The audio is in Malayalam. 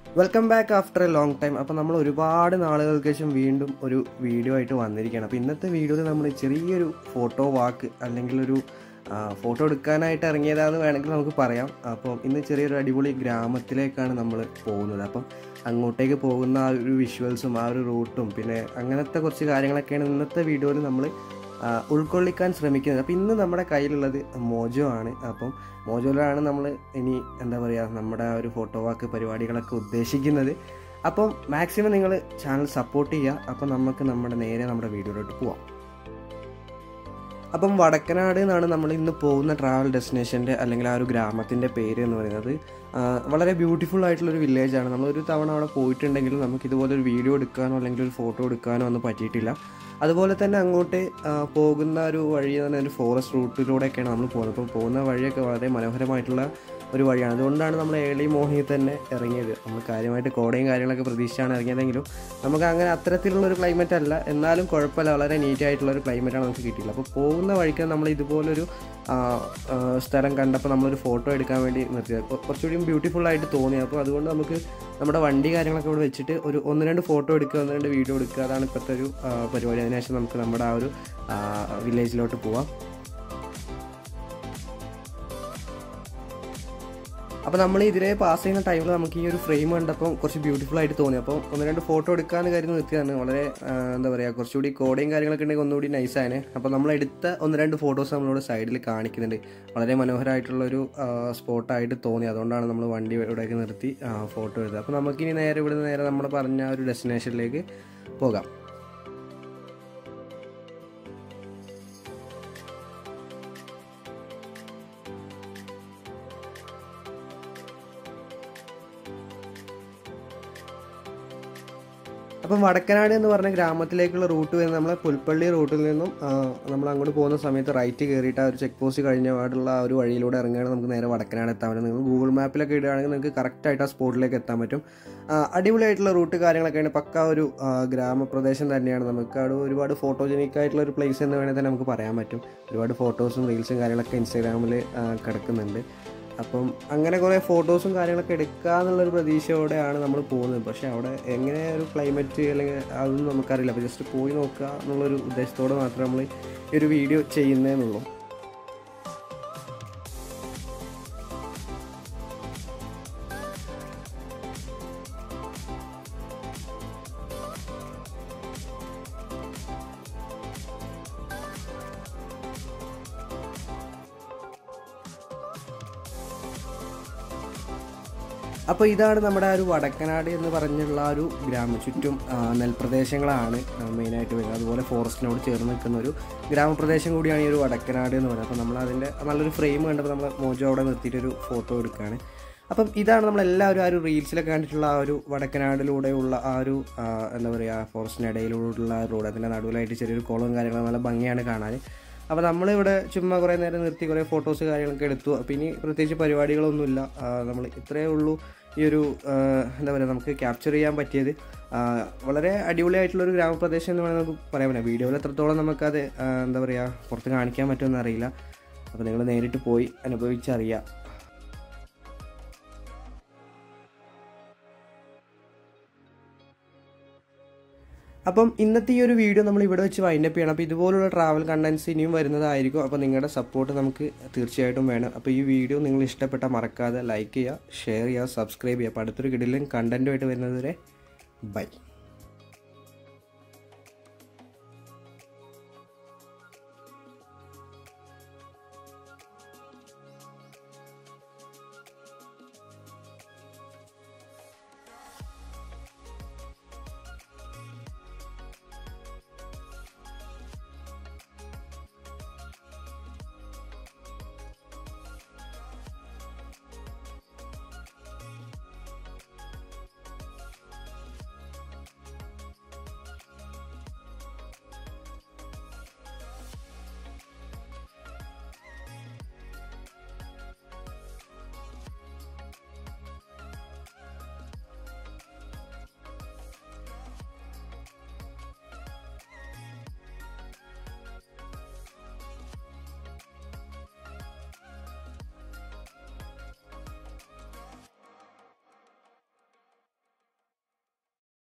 welcome back after a long time അപ്പോൾ നമ്മൾ ഒരുപാട് നാളുകൾക്ക് ശേഷം വീണ്ടും ഒരു വീഡിയോ ആയിട്ട് വന്നിരിക്കുകയാണ് അപ്പോൾ ഇന്നത്തെ വീഡിയോയിൽ നമ്മൾ ചെറിയൊരു ഫോട്ടോ വാക്ക് അല്ലെങ്കിൽ ഒരു ആ, ഫോട്ടോ എടുക്കാനായിട്ട് ഇറങ്ങിയതാന്ന് വേണമെങ്കിൽ നമുക്ക് പറയാം അപ്പോൾ ഇന്ന് ചെറിയൊരു അടിപൊളി ഗ്രാമത്തിലേക്കാണ് നമ്മൾ പോകുന്നത് അപ്പം അങ്ങോട്ടേക്ക് പോകുന്ന ആ ഒരു വിഷ്വൽസും ആ ഒരു റൂട്ടും പിന്നെ അങ്ങനത്തെ കുറച്ച് കാര്യങ്ങളൊക്കെയാണ് ഇന്നത്തെ വീഡിയോയിൽ നമ്മൾ ആ, ഉൾക്കൊള്ളിക്കാൻ ശ്രമിക്കുന്നത് അപ്പോൾ ഇന്ന് നമ്മുടെ കയ്യിലുള്ളത് മോജോ ആണ് അപ്പം മോജോയിലാണ് നമ്മൾ ഇനി എന്താ പറയുക നമ്മുടെ ആ ഒരു ഫോട്ടോ വാക്ക് പരിപാടികളൊക്കെ ഉദ്ദേശിക്കുന്നത് അപ്പം മാക്സിമം നിങ്ങൾ ചാനൽ സപ്പോർട്ട് ചെയ്യുക അപ്പം നമുക്ക് നമ്മുടെ നേരെ നമ്മുടെ വീഡിയോയിലോട്ട് പോവാം അപ്പം വടക്കനാട് എന്നാണ് നമ്മൾ ഇന്ന് പോകുന്ന ട്രാവൽ ഡെസ്റ്റിനേഷൻ്റെ അല്ലെങ്കിൽ ആ ഒരു ഗ്രാമത്തിൻ്റെ പേര് എന്ന് പറയുന്നത് ആ, വളരെ ബ്യൂട്ടിഫുൾ ആയിട്ടുള്ളൊരു വില്ലേജാണ് നമ്മളൊരു തവണ അവിടെ പോയിട്ടുണ്ടെങ്കിലും നമുക്ക് ഇതുപോലെ ഒരു വീഡിയോ എടുക്കാനോ അല്ലെങ്കിൽ ഒരു ഫോട്ടോ എടുക്കാനോ ഒന്നും പറ്റിയിട്ടില്ല അതുപോലെ തന്നെ അങ്ങോട്ട് ആ, പോകുന്ന ഒരു വഴി എന്ന് പറഞ്ഞാൽ ഒരു ഫോറസ്റ്റ് റൂട്ടിലൂടെയൊക്കെയാണ് നമ്മൾ പോകുന്നത് അപ്പോൾ പോകുന്ന വഴിയൊക്കെ വളരെ മനോഹരമായിട്ടുള്ള ഒരു വഴിയാണ് അതുകൊണ്ടാണ് നമ്മൾ ഏളി മോഹിയിൽ തന്നെ ഇറങ്ങിയത് നമ്മൾ കാര്യമായിട്ട് കോടയും കാര്യങ്ങളൊക്കെ പ്രതീക്ഷിച്ചാണ് ഇറങ്ങിയതെങ്കിലും നമുക്ക് അങ്ങനെ അത്തരത്തിലുള്ള ഒരു ക്ലൈമറ്റ് അല്ല എന്നാലും കുഴപ്പമില്ല വളരെ നീറ്റ് ആയിട്ടുള്ള ഒരു ക്ലൈമറ്റാണ് നമുക്ക് കിട്ടിയില്ല അപ്പോൾ പോകുന്ന വഴിക്ക് നമ്മൾ ഇതുപോലൊരു ആ, ആ, സ്ഥലം കണ്ടപ്പോൾ നമ്മളൊരു ഫോട്ടോ എടുക്കാൻ വേണ്ടി നിർത്തിയത് അപ്പോൾ കുറച്ചുകൂടി ബ്യൂട്ടിഫുൾ ആയിട്ട് തോന്നി അപ്പോൾ അതുകൊണ്ട് നമുക്ക് നമ്മുടെ വണ്ടി കാര്യങ്ങളൊക്കെ ഇവിടെ വെച്ചിട്ട് ഒരു ഒന്ന് രണ്ട് ഫോട്ടോ എടുക്കുക ഒന്ന് രണ്ട് വീഡിയോ എടുക്കുക അതാണ് ഇപ്പോഴത്തെ ഒരു ആ, പരിപാടി അതിനുശേഷം നമുക്ക് നമ്മുടെ ആ ഒരു വില്ലേജിലോട്ട് പോവാം അപ്പോൾ നമ്മൾ ഇതിലെ പാസ് ചെയ്യുന്ന ടൈമിൽ നമുക്ക് ഈ ഒരു ഫ്രെയിം കണ്ടപ്പോൾ കുറച്ച് ബ്യൂട്ടിഫുൾ ആയിട്ട് തോന്നി അപ്പോൾ ഒന്ന് രണ്ട് ഫോട്ടോ എടുക്കാമെന്ന് കാര്യം നിർത്തിയതാണ് വളരെ ആ, എന്താ പറയുക കുറച്ചുകൂടി കോടയും കാര്യങ്ങളൊക്കെ ഉണ്ടെങ്കിൽ ഒന്നുകൂടി നൈസാണ് അപ്പോൾ നമ്മൾ എടുത്ത ഒന്ന് രണ്ട് ഫോട്ടോസ് നമ്മളോട് സൈഡിൽ കാണിക്കുന്നുണ്ട് വളരെ മനോഹരമായിട്ടുള്ളൊരു സ്പോട്ടായിട്ട് തോന്നി അതുകൊണ്ടാണ് നമ്മൾ വണ്ടി ഇവിടെയൊക്കെ നിർത്തി ഫോട്ടോ എടുത്തത് അപ്പോൾ നമുക്കിനി നേരെ ഇവിടുന്ന് നേരെ നമ്മൾ പറഞ്ഞ ആ ഒരു ഡെസ്റ്റിനേഷനിലേക്ക് പോകാം അപ്പം വടക്കനാട് എന്ന് പറഞ്ഞ ഗ്രാമത്തിലേക്കുള്ള റൂട്ട് വരുന്നത് നമ്മളെ പുൽപ്പള്ളി റൂട്ടിൽ നിന്നും ആ, നമ്മൾ അങ്ങോട്ട് പോകുന്ന സമയത്ത് റൈറ്റ് കയറിയിട്ട് ആ ഒരു ചെക്ക് പോസ്റ്റ് കഴിഞ്ഞ പാടുള്ള ആ ഒരു വഴിയിലൂടെ ഇറങ്ങുകയാണെങ്കിൽ നമുക്ക് നേരെ വടക്കനാട് എത്താൻ പറ്റും നിങ്ങൾ ഗൂഗിൾ മാപ്പിലൊക്കെ ഇടുകയാണെങ്കിൽ നിങ്ങൾക്ക് കറക്റ്റായിട്ട് ആ സ്പോട്ടിലേക്ക് എത്താൻ പറ്റും ആ, അടിപൊളിയായിട്ടുള്ള റൂട്ട് കാര്യങ്ങളൊക്കെയാണ് പക്ക ഒരു ആ, ഗ്രാമപ്രദേശം തന്നെയാണ് നമുക്ക് അവിടെ ഒരുപാട് ഫോട്ടോജനിക് ആയിട്ടുള്ള ഒരു പ്ലേസ് എന്ന് വേണമെങ്കിൽ തന്നെ നമുക്ക് പറയാൻ പറ്റും ഒരുപാട് ഫോട്ടോസും റീൽസും കാര്യങ്ങളൊക്കെ ഇൻസ്റ്റാഗ്രാമിൽ കിടക്കുന്നുണ്ട് അപ്പം അങ്ങനെ കുറേ ഫോട്ടോസും കാര്യങ്ങളൊക്കെ എടുക്കുക എന്നുള്ളൊരു പ്രതീക്ഷയോടെയാണ് നമ്മൾ പോകുന്നത് പക്ഷേ അവിടെ എങ്ങനെ ഒരു ക്ലൈമറ്റ് അല്ലെങ്കിൽ അതൊന്നും നമുക്കറിയില്ല അപ്പോൾ ജസ്റ്റ് പോയി നോക്കുക എന്നുള്ളൊരു ഉദ്ദേശത്തോടെ മാത്രമേ നമ്മൾ ഈ ഒരു വീഡിയോ ചെയ്യുന്നതെന്നുള്ളൂ അപ്പോൾ ഇതാണ് നമ്മുടെ ആ ഒരു വടക്കനാട് എന്ന് പറഞ്ഞുള്ള ആ ഒരു ഗ്രാമ ചുറ്റും ആ, നെൽപ്രദേശങ്ങളാണ് ആ, മെയിനായിട്ട് വരുന്നത് അതുപോലെ ഫോറസ്റ്റിനോട് ചേർന്ന് നിൽക്കുന്ന ഒരു ഗ്രാമപ്രദേശം കൂടിയാണ് ഈ ഒരു വടക്കനാട് എന്ന് പറയുന്നത് അപ്പോൾ നമ്മൾ അതിൻ്റെ നല്ലൊരു ഫ്രെയിം കണ്ടപ്പോൾ നമ്മൾ മോജോ അവിടെ നിർത്തിയിട്ടൊരു ഫോട്ടോ എടുക്കുകയാണ് അപ്പം ഇതാണ് നമ്മളെല്ലാവരും ആ ഒരു റീൽസിലൊക്കെ കണ്ടിട്ടുള്ള ആ ഒരു വടക്കനാടിലൂടെയുള്ള ആ ഒരു ആ, എന്താ പറയുക ഫോറസ്റ്റിനിടയിലൂടെയുള്ള ആ റോഡ് അതിൻ്റെ നടുവിലായിട്ട് ചെറിയൊരു കുളവും കാര്യങ്ങളും നല്ല ഭംഗിയാണ് കാണാൻ അപ്പോൾ നമ്മളിവിടെ ചുമ്മാ കുറേ നേരം നിർത്തി കുറേ ഫോട്ടോസ് കാര്യങ്ങളൊക്കെ എടുത്തു അപ്പോൾ ഇനി പ്രത്യേകിച്ച് പരിപാടികളൊന്നുമില്ല നമ്മൾ ഇത്രയേ ഉള്ളൂ ഈ ഒരു ആ, എന്താ പറയുക നമുക്ക് ക്യാപ്ചർ ചെയ്യാൻ പറ്റിയത് ആ, വളരെ അടിപൊളിയായിട്ടുള്ളൊരു ഗ്രാമപ്രദേശം എന്ന് വേണമെങ്കിൽ നമുക്ക് പറയാൻ പറ്റില്ല വീഡിയോയിൽ എത്രത്തോളം നമുക്കത് ആ, എന്താ പറയുക പുറത്ത് കാണിക്കാൻ പറ്റുമെന്ന് അറിയില്ല അപ്പോൾ നിങ്ങൾ നേരിട്ട് പോയി അനുഭവിച്ചറിയാം അപ്പം ഇന്നത്തെ ഈ ഒരു വീഡിയോ നമ്മൾ ഇവിടെ വെച്ച് വൈൻഡപ്പ് ചെയ്യണം അപ്പോൾ ഇതുപോലുള്ള ട്രാവൽ കണ്ടൻസ് ഇനിയും വരുന്നതായിരിക്കും അപ്പോൾ നിങ്ങളുടെ സപ്പോർട്ട് നമുക്ക് തീർച്ചയായിട്ടും വേണം അപ്പോൾ ഈ വീഡിയോ നിങ്ങൾ ഇഷ്ടപ്പെട്ടാൽ മറക്കാതെ ലൈക്ക് ചെയ്യുക ഷെയർ ചെയ്യുക സബ്സ്ക്രൈബ് ചെയ്യുക അപ്പോൾ അടുത്തൊരു കിടിലും കണ്ടൻറ്റുമായിട്ട് വരുന്നത് വരെ ബൈ